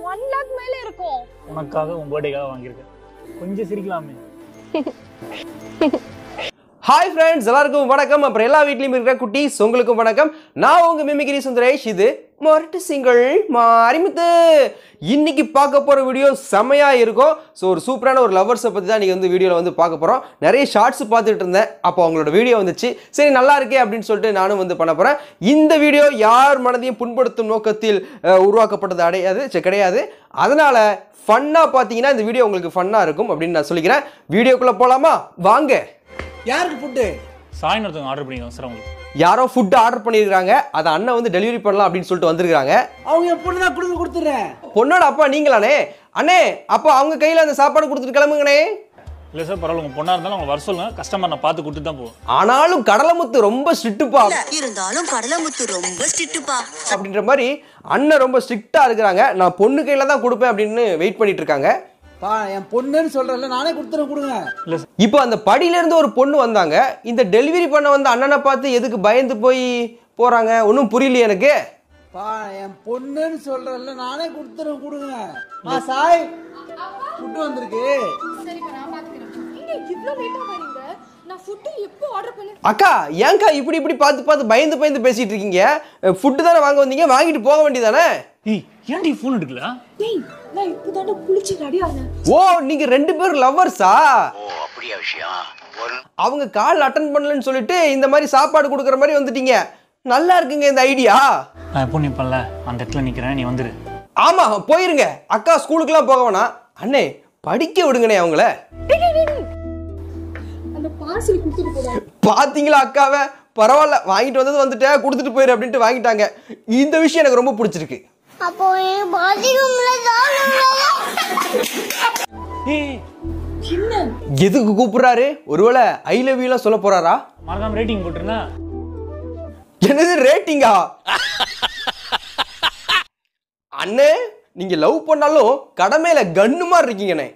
One lakh மேல இருக்கும் உனக்காக உன் பர்த்டேக்காக வாங்கியிருக்கேன் கொஞ்சம் சிரிக்கலாமே ஹாய் ஃப்ரெண்ட்ஸ் எல்லாருக்கும் வணக்கம் அப்புறம் எல்லா வீட்லயும் இருக்கிற குட்டீஸ் உங்களுக்கும் வணக்கம் நான் உங்க மிமிகிரி சுந்தரேஷ் இது மொரட்டு சிங்கிள் மாரிமுத்து இன்னைக்கு பார்க்க போற வீடியோ செமையா இருக்கும் ஸோ ஒரு சூப்பரான ஒரு லவர்ஸை பத்தி தான் நீங்க வந்து வீடியோவில் வந்து பார்க்க போறோம் நிறைய ஷார்ட்ஸ் பார்த்துட்டு இருந்தேன் அப்போ அவங்களோட வீடியோ வந்துச்சு சரி நல்லா இருக்கே அப்படின்னு சொல்லிட்டு நானும் வந்து பண்ண போறேன் இந்த வீடியோ யார் மனதையும் புண்படுத்தும் நோக்கத்தில் அஹ், உருவாக்கப்பட்டது அடையாது சரி, கிடையாது அதனால ஃபன்னாக பார்த்தீங்கன்னா இந்த வீடியோ உங்களுக்கு ஃபன்னாக இருக்கும் அப்படின்னு நான் சொல்லிக்கிறேன் வீடியோக்குள்ளே போகலாமா வாங்க யாருக்கு ஃபுட்டு சாயின் ஒருத்தவங்க ஆர்டர் பண்ணிக்கோங்க சார் உங்களுக்கு யாரோ ஃபுட் ஆர்டர் பண்ணியிருக்காங்க அதை அண்ணன் வந்து டெலிவரி பண்ணலாம் அப்படின்னு சொல்லிட்டு வந்திருக்காங்க அவங்க என் பொண்ணு தான் கொடுத்து கொடுத்துட்றேன் பொண்ணோட அப்பா நீங்களானே அண்ணே அப்போ அவங்க கையில் அந்த சாப்பாடு கொடுத்துட்டு கிளம்புங்கண்ணே இல்லை சார் பரவாயில்ல உங்கள் பொண்ணாக இருந்தாலும் அவங்க வர சொல்லுங்க கஸ்டமர் நான் பார்த்து கொடுத்துட்டு தான் போவேன் ஆனாலும் கடலமுத்து ரொம்ப ஸ்ட்ரிக்ட்டுப்பா இருந்தாலும் கடலமுத்து ரொம்ப ஸ்ட்ரிக்ட்டுப்பா அப்படின்ற மாதிரி அண்ணன் ரொம்ப ஸ்ட்ரிக்டாக இருக்கிறாங்க நான் பொண்ணு கையில் தான் கொடுப்பேன் அப்படின்னு வெயிட் பண்ணிட்டு இருக்காங்க பா என் பொண்ணுன்னு சொல்றேன்ல நானே கொடுத்துறேன் கொடுங்க இல்லை சார் இப்போ அந்த படியிலேருந்து ஒரு பொண்ணு வந்தாங்க இந்த டெலிவரி பண்ண வந்த அண்ணனை பார்த்து எதுக்கு பயந்து போய் போகிறாங்க ஒன்றும் புரியலையே எனக்கு பா என் பொண்ணுன்னு சொல்றேன்ல நானே கொடுத்துறேன் கொடுங்க ஆ சாய் ஃபுட்டு வந்திருக்கு சரிப்பா நான் பாத்துக்கிறேன் நீங்க இவ்ளோ லேட்டா வரீங்க நான் ஃபுட் எப்போ ஆர்டர் பண்ணி அக்கா ஏன்க்கா இப்படி இப்படி பார்த்து பார்த்து பயந்து பயந்து பேசிட்டு இருக்கீங்க ஃபுட்டு தானே வாங்க வந்தீங்க வாங்கிட்டு போக வேண்டியதானே ஏய் ஏன்டி ஃபோன் எடுக்கல டேய் நான் இப்போதானே குளிச்சு ரெடி ஆனேன் ஓ நீங்க ரெண்டு பேரும் லவ்வர்ஸா அவங்க கால் அட்டன் பண்ணலன்னு சொல்லிட்டு இந்த மாதிரி சாப்பாடு கொடுக்குற மாதிரி வந்துட்டீங்க நல்லா இருக்குங்க இந்த ஐடியா நான் எப்போ நிற்பேன்ல அந்த இடத்துல நிற்கிறேன் நீ வந்துரு ஆமா போயிருங்க அக்கா ஸ்கூலுக்குலாம் போக வேணாம் அண்ணே படிக்க விடுங்கண்ணே அவங்கள டேய் டேய், டேய், டேய். அந்த பார்சல் கொடுத்துட்டு போடா பாத்தீங்களா அக்காவை பரவாயில்ல வாங்கிட்டு வந்தது வந்துட்டேன் கொடுத்துட்டு போயிரு அப்படின்ட்டு வாங்கிட்டாங்க இந்த விஷயம் எனக்கு ரொம்ப பிடிச்சிருக்கு அப்போ என் பாத்ரூம்ல ஏய் என்ன எதுக்கு கூப்பிடுறாரு ஒருவேளை ஐ லவ் யூலாம் சொல்ல போறாரா மறக்காம ரேட்டிங் போட்டுருந்தேன் என்னது ரேட்டிங்கா அண்ணே நீங்க லவ் பண்ணாலும் கடமையில கன்னு மாதிரி இருக்கீங்கண்ணே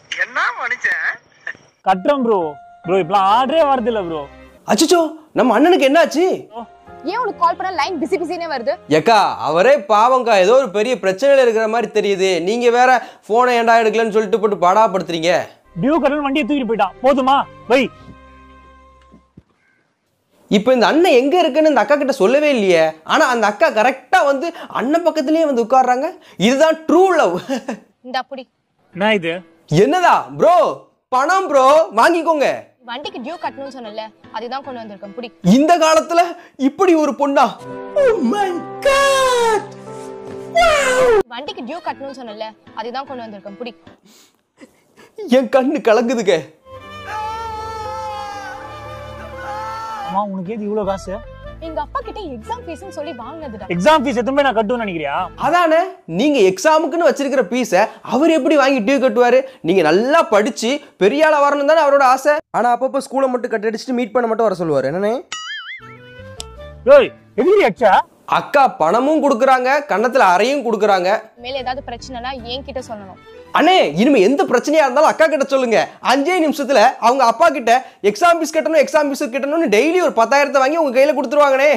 கட்டுறேன் ப்ரோ ப்ரோ இப்பெல்லாம் ஆர்டரே வரது இல்லை ப்ரோ அச்சச்சோ நம்ம அண்ணனுக்கு என்னாச்சு ஏன் உனக்கு கால் பண்ண லைன் பிஸி பிஸினே வருது ஏக்கா அவரே பாவங்கா ஏதோ ஒரு பெரிய பிரச்சனையில இருக்கிற மாதிரி தெரியுது நீங்க வேற போனை ஏன்டா எடுக்கலன்னு சொல்லிட்டு போட்டு பாடாப்படுத்துறீங்க டியூ கடன் வண்டியை தூக்கிட்டு போயிட்டான் போதுமா வை இப்போ இந்த அண்ணன் எங்க இருக்குன்னு இந்த அக்கா கிட்ட சொல்லவே இல்லையே ஆனா அந்த அக்கா கரெக்டா வந்து அண்ணன் பக்கத்துலயே வந்து உட்கார்றாங்க இதுதான் ட்ரூ லவ் இந்த அப்படி என்ன இது என்னதா ப்ரோ பணம் ப்ரோ வாங்கிக்கோங்க வண்டிக்கு டியூ கட்டணும்னு சொன்னல அதுதான் கொண்டு வந்திருக்கேன் புடி இந்த காலத்துல இப்படி ஒரு பொண்ணா வண்டிக்கு டியூ கட்டணும்னு சொன்னல அதுதான் கொண்டு வந்திருக்கேன் புடி என் கண்ணு கலங்குதுங்க அம்மா உனக்கு ஏது இவ்வளோ காசு எங்க அப்பா கிட்ட எக்ஸாம் ஃபீஸ்னு சொல்லி வாங்கினதுடா எக்ஸாம் ஃபீஸ் எத்தனை நான் கட்டுவேன்னு நினைக்கிறியா அதானே நீங்க எக்ஸாமுக்குன்னு வச்சிருக்கிற பீஸை அவர் எப்படி வாங்கி டியூ கட்டுவாரு நீங்க நல்லா படிச்சு பெரிய ஆளா வரணும் தானே அவரோட ஆசை ஆனா அப்பப்போ ஸ்கூலை மட்டும் கட் அடிச்சுட்டு மீட் பண்ண மட்டும் வர சொல்லுவாரு என்னண்ணே ஏய் எதிரி அச்சா அக்கா பணமும் கொடுக்குறாங்க கன்னத்துல அறையும் கொடுக்குறாங்க மேல ஏதாவது பிரச்சனைனா என்கிட்ட சொல்லணும் அண்ணே இனிமே எந்த பிரச்சனையா இருந்தாலும் அக்கா கிட்ட சொல்லுங்க அஞ்சே நிமிஷத்துல அவங்க அப்பா கிட்ட எக்ஸாம் ஃபீஸ் கட்டணும் எக்ஸாம் ஃபீஸ் கட்டணும்னு டெய்லி ஒரு பத்தாயிரத்தை வாங்கி உங்க கையில கொடுத்துருவாங்கண்ணே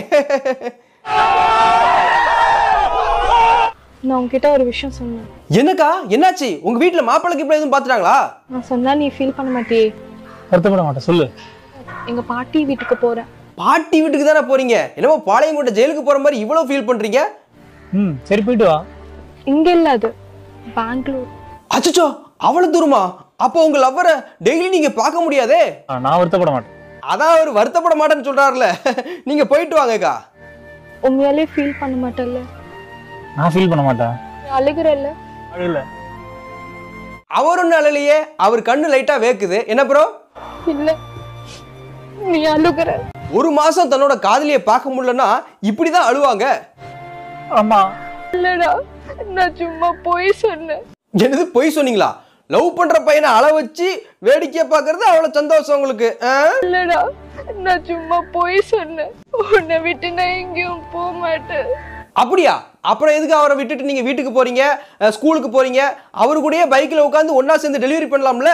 நான் உன்கிட்ட ஒரு விஷயம் சொன்னேன் என்னக்கா என்னாச்சு உங்க வீட்டுல மாப்பிள்ளைக்கு இப்படி எதுவும் பாத்துட்டாங்களா நான் சொன்னா நீ ஃபீல் பண்ண மாட்டியே வருத்தப்பட மாட்டேன் சொல்லு எங்க பாட்டி வீட்டுக்கு போறேன் பாட்டி வீட்டுக்கு தானே போறீங்க என்னமோ பாளையங்கோட்டை ஜெயிலுக்கு போற மாதிரி இவ்வளவு ஃபீல் பண்றீங்க ம் சரி போயிட்டு வா இங்க இல்ல அது பெங்களூர் அச்சச்சோ அவ்வளவு தூரமா அப்போ உங்க லவ்வரை டெய்லி நீங்க பார்க்க முடியாதே ஆ, நான் வருத்தப்பட மாட்டேன் அதான் அவர் வருத்தப்பட மாட்டேன்னு சொல்றாருல நீங்க போயிட்டு வாங்கக்கா உண்மையாலே ஃபீல் பண்ண மாட்டல்ல நான் ஃபீல் பண்ண மாட்டேன் நீ அழுகுறல்ல அழுகல அவர் ஒன்றும் அழலையே அவர் கண்ணு லைட்டா வேக்குது என்ன ப்ரோ இல்ல நீ அழுகுற ஒரு மாசம் தன்னோட காதலியை பார்க்க முடியலன்னா இப்படிதான் அழுவாங்க ஆமா இல்லடா நான் சும்மா போய் சொன்னேன் என்னது பொய் சொன்னீங்களா லவ் பண்ற பையனை அள வச்சு வேடிக்கை பார்க்கறது அவ்வளவு சந்தோஷம் உங்களுக்கு ஆ? இல்லடா நான் சும்மா போய் சொன்னேன் உன்னை விட்டு நான் எங்கேயும் போக மாட்டேன் அப்படியா அப்புறம் எதுக்கு அவரை விட்டுட்டு நீங்க வீட்டுக்கு போறீங்க அஹ், ஸ்கூலுக்கு போறீங்க அவரு கூடயே பைக்ல உட்காந்து ஒண்ணா சேர்ந்து டெலிவரி பண்ணலாம்ல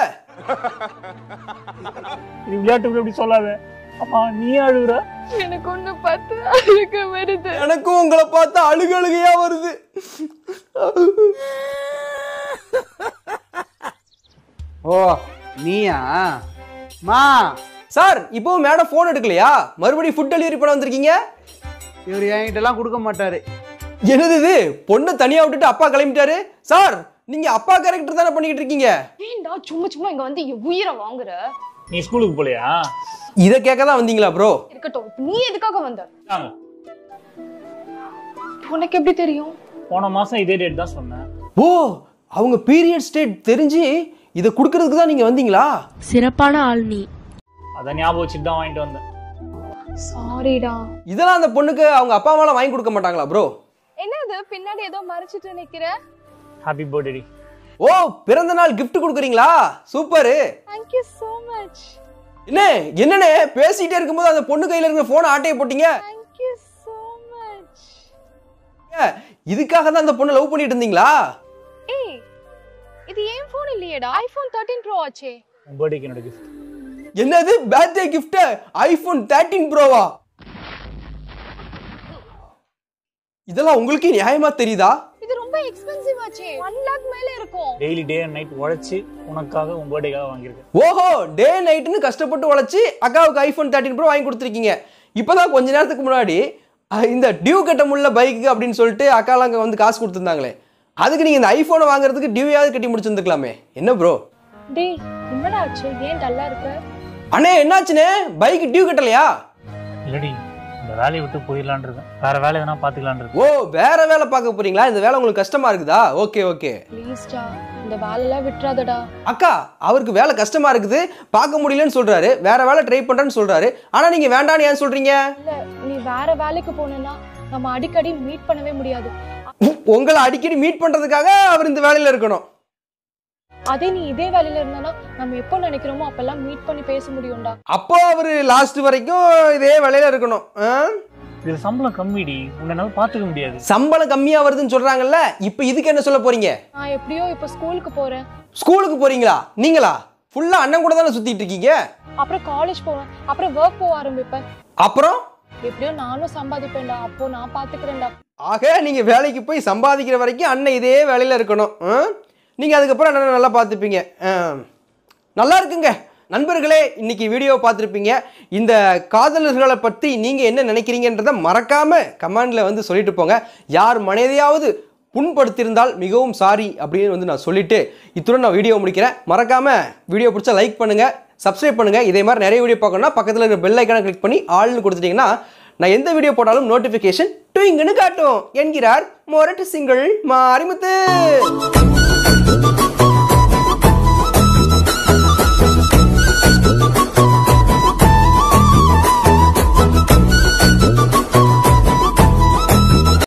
இது விளையாட்டு இப்படி சொல்லாத அம்மா நீ அழுகுற எனக்கு ஒண்ணு பார்த்து அழுக வருது எனக்கும் உங்களை பார்த்தா அழுகு அழுகையா வருது ஓ நீயா மா சார் இப்போ மேடம் ஃபோன் எடுக்கலையா மறுபடியும் ஃபுட் டெலிவரி பண்ண வந்திருக்கீங்க இவர் என்கிட்டலாம் கொடுக்க மாட்டாரு என்னது இது பொண்ணை தனியா விட்டுட்டு அப்பா கிளம்பிட்டாரு சார் நீங்க அப்பா கேரக்டர் தானே பண்ணிக்கிட்டு இருக்கீங்க ஏன்டா சும்மா சும்மா இங்க வந்து என் உயிரை வாங்குற நீ ஸ்கூலுக்கு போலையா இதை கேட்க தான் வந்தீங்களா ப்ரோ இருக்கட்டும் இப்ப நீ எதுக்காக வந்த வாங்க. உனக்கு எப்படி தெரியும் போன மாசம் இதே டேட் தான் சொன்னேன் ஓ அவங்க பீரியட் ஸ்டேட் தெரிஞ்சு இதை கொடுக்கறதுக்கு தான் நீங்க வந்தீங்களா சிறப்பான ஆள் நீ அதை ஞாபகம் வச்சுட்டு தான் வாங்கிட்டு வந்தேன் சாரிடா இதெல்லாம் அந்த பொண்ணுக்கு அவங்க அப்பா அம்மாலாம் வாங்கி கொடுக்க மாட்டாங்களா ப்ரோ என்னது பின்னாடி ஏதோ மறைச்சிட்டு நிக்கிற ஹாப்பி பர்த்டே ஓ பிறந்த நாள் gift கொடுக்குறீங்களா சூப்பரு தேங்க்யூ so மச் என்ன என்னண்ணே பேசிட்டே இருக்கும்போது அந்த பொண்ணு கையில இருக்கிற போனை ஆட்டையை போட்டீங்க தேங்க்யூ so மச் ஏ, இதுக்காக தான் அந்த பொண்ணை லவ் பண்ணிட்டு இருந்தீங்களா ஏய் இது ஏன் ஃபோன் இல்லையேடா ஐபோன் 13 ப்ரோ ஆச்சே உன் பர்த்டேக்கு என்னோட gift என்னது பர்த்டே கிஃப்ட் ஐபோன் தேர்ட்டீன் ப்ரோவா இதெல்லாம் உங்களுக்கு நியாயமா தெரியுதா இது ரொம்ப எக்ஸ்பென்சிவ் ஆச்சே 1 லாக் மேல இருக்கும் டெய்லி டே அண்ட் நைட் உழைச்சி உனக்காக உன் பர்த்டேக்காக வாங்கியிருக்கேன் ஓஹோ டே நைட்னு கஷ்டப்பட்டு உழைச்சி அக்காவுக்கு ஐபோன் தேர்ட்டின் ப்ரோ வாங்கி கொடுத்துருக்கீங்க இப்போதான் கொஞ்ச நேரத்துக்கு முன்னாடி அஹ், இந்த டியூ கட்ட முடியல பைக்கு அப்படின்னு சொல்லிட்டு அக்காலாம் அங்கே வந்து காசு கொடுத்துருந்தாங்களே அதுக்கு நீங்கள் இந்த ஐஃபோனை வாங்குறதுக்கு டியூயாவது கட்டி முடிச்சிருந்துருக்கலாமே என்ன ப்ரோ டேய் என்னடா ஆச்சு ஏன் டல்லா இருக்க அண்ணே என்னாச்சுண்ணே பைக் டியூ கட்டலையா இல்லடி இந்த வேலையை விட்டு போயிடலான் இருக்கேன் வேற வேலை எதனா பார்த்துக்கலான் இருக்கேன் ஓ வேற வேலை பார்க்க போறீங்களா இந்த வேலை உங்களுக்கு கஷ்டமா இருக்குதா ஓகே ஓகே ப்ளீஸ்டா இந்த வேலையெல்லாம் விட்டுறாதடா அக்கா அவருக்கு வேலை கஷ்டமா இருக்குது பார்க்க முடியலன்னு சொல்றாரு வேற வேலை ட்ரை பண்றேன்னு சொல்றாரு ஆனா நீங்க வேண்டான்னு ஏன் சொல்றீங்க இல்ல நீ வேற வேலைக்கு போனேன்னா நம்ம அடிக்கடி மீட் பண்ணவே முடியாது உ- உங்களை அடிக்கடி மீட் பண்றதுக்காக அவர் இந்த வேலையில இருக்கணும் அதே நீ இதே வேலையில இருந்தானா நம்ம எப்போ நினைக்கிறோமோ அப்பெல்லாம் மீட் பண்ணி பேச முடியும்டா அப்போ அவர் லாஸ்ட் வரைக்கும் இதே வேலையில இருக்கணும் ஆ? இதுல சம்பளம் கம்மிடி உன்னை என்னால பார்த்துக்க முடியாது சம்பளம் கம்மியா வருதுன்னு சொல்றாங்கல்ல இப்போ இதுக்கு என்ன சொல்ல போறீங்க நான் எப்படியோ இப்போ ஸ்கூலுக்கு போறேன் ஸ்கூலுக்கு போறீங்களா நீங்களா ஃபுல்லா அண்ணன் கூட தானே சுத்திட்டு இருக்கீங்க அப்புறம் காலேஜ் போவேன் அப்புறம் ஒர்க் போக ஆரம்பிப்பேன் அப்புறம் எப்படியோ நானும் சம்பாதிப்பேன்டா அப்போ நான் பாத்துக்கிறேன்டா ஆக நீங்க வேலைக்கு போய் சம்பாதிக்கிற வரைக்கும் அண்ணன் இதே வேலையில இருக்கணும் ஆ? நீங்க அதுக்கப்புறம் அண்ணனை நல்லா பார்த்துப்பீங்க ஆ. நல்லா இருக்குங்க நண்பர்களே இன்னைக்கு வீடியோ பார்த்துருப்பீங்க இந்த காதலர்களை பற்றி நீங்கள் என்ன நினைக்கிறீங்கன்றதை மறக்காம கமெண்ட்ல வந்து சொல்லிட்டு போங்க யார் மனதையாவது புண்படுத்தியிருந்தால் மிகவும் சாரி அப்படின்னு வந்து நான் சொல்லிட்டு இத்துடன் நான் வீடியோ முடிக்கிறேன் மறக்காம வீடியோ பிடிச்சா லைக் பண்ணுங்க சப்ஸ்கிரைப் பண்ணுங்க இதே மாதிரி நிறைய வீடியோ பார்க்கணும்னா பக்கத்தில் இருக்கிற பெல் ஐக்கானை கிளிக் பண்ணி ஆள்னு கொடுத்துட்டீங்கன்னா நான் எந்த வீடியோ போட்டாலும் நோட்டிஃபிகேஷன் டுவிங்குன்னு காட்டும் என்கிறார் மொரட்டு சிங்கிள் மாரிமுத்து